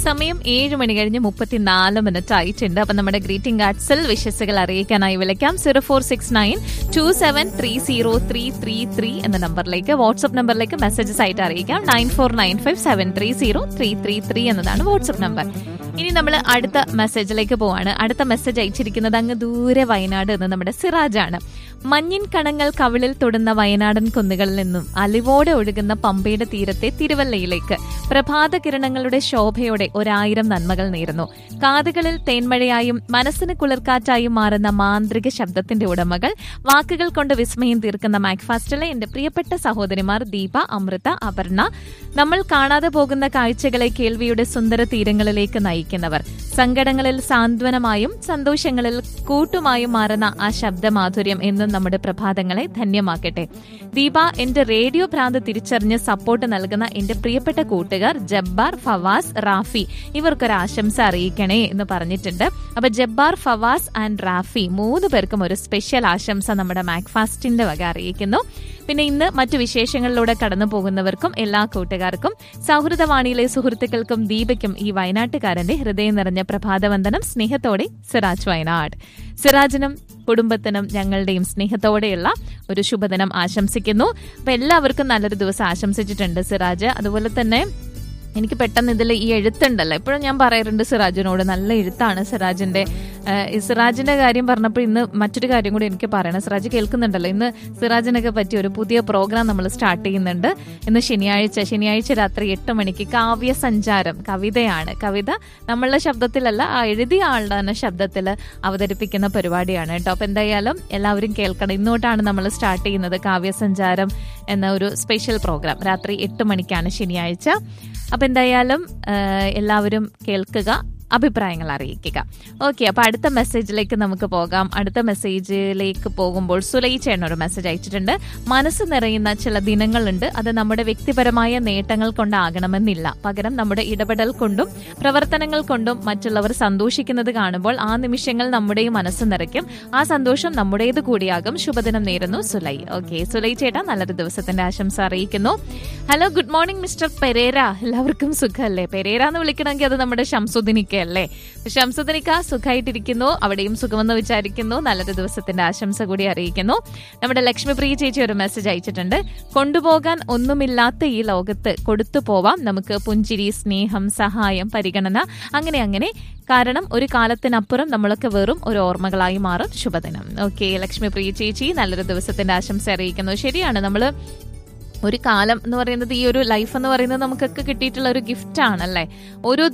സമയം ഏഴ് മണി കഴിഞ്ഞ് മുപ്പത്തിനാല് മിനിറ്റ് ആയിട്ടുണ്ട് അപ്പൊ നമ്മുടെ ഗ്രീറ്റിംഗ് കാർഡ്സിൽ വിശ്വസുകൾ അറിയിക്കാനായി വിളിക്കാം zero four six nine two seven three zero three three three എന്ന നമ്പറിലേക്ക് വാട്സ്ആപ്പ് നമ്പറിലേക്ക് മെസ്സേജസ് ആയിട്ട് അറിയിക്കാം nine four nine five seven three zero three three three എന്നതാണ് വാട്സ്ആപ്പ് നമ്പർ ഇനി നമ്മൾ അടുത്ത മെസ്സേജിലേക്ക് പോവാണ് അടുത്ത മെസ്സേജ് അയച്ചിരിക്കുന്നത് അങ്ങ് ദൂരെ വയനാട് എന്ന് നമ്മുടെ സിറാജാണ് മഞ്ഞിൻ കണങ്ങൾ കവിളിൽ തൊടുന്ന വയനാടൻ കുന്നുകളിൽ നിന്നും അലിവോടെ ഒഴുകുന്ന പമ്പയുടെ തീരത്തെ തിരുവല്ലയിലേക്ക് പ്രഭാത കിരണങ്ങളുടെ ശോഭയോടെ ഒരായിരം നന്മകൾ നേരുന്നു കാതുകളിൽ തേൻമഴയായും മനസ്സിന് കുളിർക്കാറ്റായും മാറുന്ന മാന്ത്രിക ശബ്ദത്തിന്റെ ഉടമകൾ വാക്കുകൾ കൊണ്ട് വിസ്മയം തീർക്കുന്ന മാക്ഫാസ്റ്റിലെ എന്റെ പ്രിയപ്പെട്ട സഹോദരിമാർ ദീപ അമൃത അപർണ നമ്മൾ കാണാതെ പോകുന്ന കാഴ്ചകളെ കേൾവിയുടെ സുന്ദര തീരങ്ങളിലേക്ക് നയിക്കുന്നവർ സങ്കടങ്ങളിൽ സാന്ത്വനമായും സന്തോഷങ്ങളിൽ കൂട്ടുമായും മാറുന്ന ആ ശബ്ദമാധുര്യം എന്നും നമ്മുടെ പ്രഭാതങ്ങളെ ധന്യമാക്കട്ടെ ദീപ എന്റെ റേഡിയോ ഭ്രാന്ത് തിരിച്ചറിഞ്ഞ് സപ്പോർട്ട് നൽകുന്ന എന്റെ പ്രിയപ്പെട്ട കൂട്ടുകാർ ജബ്ബാർ ഫവാസ് റാഫി ഇവർക്കൊരു ആശംസ അറിയിക്കണേ എന്ന് പറഞ്ഞിട്ടുണ്ട് അപ്പൊ ജബ്ബാർ ഫവാസ് ആൻഡ് റാഫി മൂന്ന് പേർക്കും ഒരു സ്പെഷ്യൽ ആശംസ നമ്മുടെ മാക്ഫാസ്റ്റിന്റെ വക അറിയിക്കുന്നു പിന്നെ ഇന്ന് മറ്റു വിശേഷങ്ങളിലൂടെ കടന്നു പോകുന്നവർക്കും എല്ലാ കൂട്ടുകാർക്കും സൗഹൃദവാണിയിലെ സുഹൃത്തുക്കൾക്കും ദീപയ്ക്കും ഈ വയനാട്ടുകാരന്റെ ഹൃദയം നിറഞ്ഞ പ്രഭാതവന്ദനം സ്നേഹത്തോടെ സിറാജ് വയനാട് സിറാജിനും കുടുംബത്തിനും ഞങ്ങളുടെയും സ്നേഹത്തോടെയുള്ള ഒരു ശുഭദിനം ആശംസിക്കുന്നു അപ്പൊ എല്ലാവർക്കും നല്ലൊരു ദിവസം ആശംസിച്ചിട്ടുണ്ട് സിറാജ് അതുപോലെ തന്നെ എനിക്ക് പെട്ടെന്ന് ഇതിൽ ഈ എഴുത്തുണ്ടല്ലോ എപ്പോഴും ഞാൻ പറയാറുണ്ട് സിറാജിനോട് നല്ല എഴുത്താണ് സിറാജിന്റെ ഏഹ്, ഈ സിറാജിന്റെ കാര്യം പറഞ്ഞപ്പോൾ ഇന്ന് മറ്റൊരു കാര്യം കൂടി എനിക്ക് പറയണം സിറാജ് കേൾക്കുന്നുണ്ടല്ലോ ഇന്ന് സിറാജിനൊക്കെ പറ്റിയ ഒരു പുതിയ പ്രോഗ്രാം നമ്മൾ സ്റ്റാർട്ട് ചെയ്യുന്നുണ്ട് ഇന്ന് ശനിയാഴ്ച ശനിയാഴ്ച രാത്രി എട്ട് മണിക്ക് കാവ്യ സഞ്ചാരം കവിതയാണ് കവിത നമ്മളുടെ ശബ്ദത്തിലല്ല ആ എഴുതിയ ആളുടെ തന്നെ ശബ്ദത്തിൽ അവതരിപ്പിക്കുന്ന പരിപാടിയാണ് കേട്ടോ അപ്പൊ എന്തായാലും എല്ലാവരും കേൾക്കണം ഇന്നോട്ടാണ് നമ്മൾ സ്റ്റാർട്ട് ചെയ്യുന്നത് കാവ്യസഞ്ചാരം എന്ന ഒരു സ്പെഷ്യൽ പ്രോഗ്രാം രാത്രി എട്ട് മണിക്കാണ് ശനിയാഴ്ച അപ്പൊ എന്തായാലും ആ, എല്ലാവരും കേൾക്കുക അഭിപ്രായങ്ങൾ അറിയിക്കുക ഓക്കെ അപ്പൊ അടുത്ത മെസ്സേജിലേക്ക് നമുക്ക് പോകാം അടുത്ത മെസ്സേജിലേക്ക് പോകുമ്പോൾ സുലൈച്ചേട്ടൻ ഒരു മെസ്സേജ് അയച്ചിട്ടുണ്ട് മനസ്സ് നിറയുന്ന ചില ദിനങ്ങളുണ്ട് അത് നമ്മുടെ വ്യക്തിപരമായ നേട്ടങ്ങൾ കൊണ്ടാകണമെന്നില്ല പകരം നമ്മുടെ ഇടപെടൽ കൊണ്ടും പ്രവർത്തനങ്ങൾ കൊണ്ടും മറ്റുള്ളവർ സന്തോഷിക്കുന്നത് കാണുമ്പോൾ ആ നിമിഷങ്ങൾ നമ്മുടെയും മനസ്സ് നിറയ്ക്കും ആ സന്തോഷം നമ്മുടേത് കൂടിയാകും ശുഭദിനം നേരുന്നു സുലൈ ഓക്കെ സുലൈ ചേട്ടാ നല്ലൊരു ദിവസത്തിന്റെ ആശംസ അറിയിക്കുന്നു hello good morning mister Perera എല്ലാവർക്കും സുഖമല്ലേ പെരേര എന്ന് വിളിക്കണമെങ്കിൽ അത് നമ്മുടെ ശംസുദിനിക്ക അല്ലേ ശംസുദിനിക്ക സുഖമായിട്ടിരിക്കുന്നു അവിടെയും സുഖമെന്ന് വിചാരിക്കുന്നു നല്ലൊരു ദിവസത്തിന്റെ ആശംസ കൂടി അറിയിക്കുന്നു നമ്മുടെ ലക്ഷ്മിപ്രിയ ചേച്ചി ഒരു മെസ്സേജ് അയച്ചിട്ടുണ്ട് കൊണ്ടുപോകാൻ ഒന്നുമില്ലാത്ത ഈ ലോകത്ത് കൊടുത്തു പോവാം നമുക്ക് പുഞ്ചിരി സ്നേഹം സഹായം പരിഗണന അങ്ങനെ അങ്ങനെ കാരണം ഒരു കാലത്തിനപ്പുറം നമ്മളൊക്കെ വെറും ഒരു ഓർമ്മകളായി മാറും ശുഭദിനം ഓക്കെ ലക്ഷ്മിപ്രിയ ചേച്ചി നല്ലൊരു ദിവസത്തിന്റെ ആശംസ അറിയിക്കുന്നു ശരിയാണ് നമ്മള് ഒരു കാലം എന്ന് പറയുന്നത് ഈ ഒരു ലൈഫ് എന്ന് പറയുന്നത് നമുക്കൊക്കെ കിട്ടിയിട്ടുള്ള ഒരു ഗിഫ്റ്റ് ആണല്ലേ ഓരോ